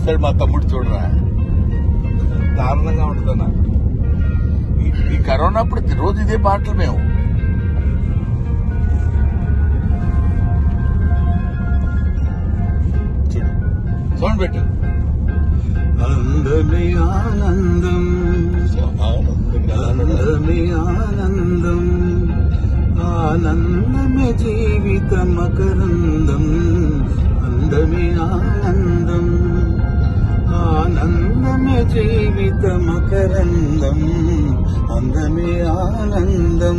చేస్తాడు మా తమ్ముడు చూడరా దారుణంగా ఉంటుందన్న ఈ- ఈ కరోనా అప్పుడు రోజు ఇదే పాటలు మేము సౌండ్ పెట్టు అందమే ఆనందం అందమే ఆనందం ఆనందమే జీవిత మకరందం అందమే ఆనందం ఆనందమే జీవిత మకరందం అందమే ఆనందం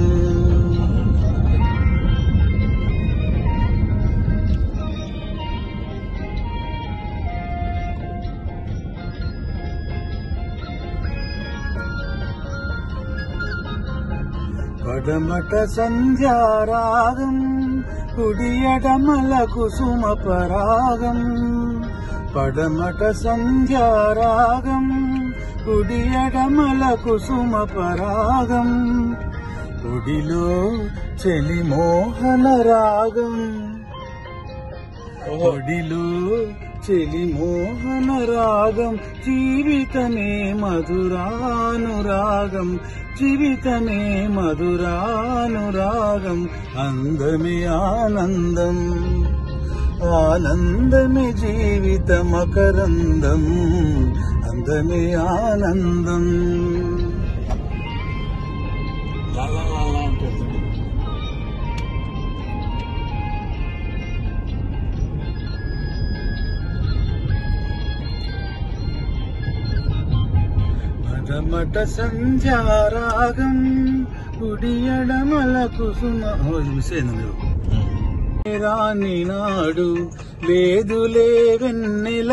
పడమట సంధ్యారాగం కుడియడమల కుసుమ పరాగం పడమట సంధ్యారాగం కుడియడమల కుసుమ పరాగం కుడిలో చెలి మోహన రాగం ఒడిలో చెలి మోహన రాగం జీవితమే మధురానురాగం జీవితమే మధురానురాగం అందమే ఆనందం ఆనందమే జీవిత మకరందం అందమే ఆనందం లా లా లా లా అంటాడు చూడు. మటమట సంధ్యారాగం కుడియడమల కుసుమ ఓ, ఇది మిస్ అయింది మీరు రాని నాడు లేదులే వెన్నెల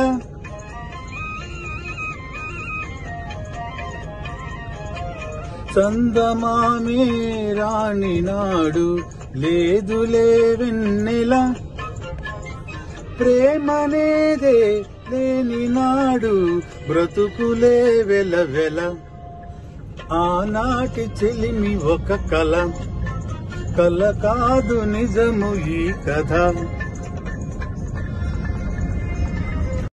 చందమామే రాణి నాడు లేదులే వెన్నెల ప్రేమనేదే లేని నాడు బ్రతుకులే వెల వెల ఆనాటి చెలిమి ఒక కల కల కాదు నిజము ఈ కథ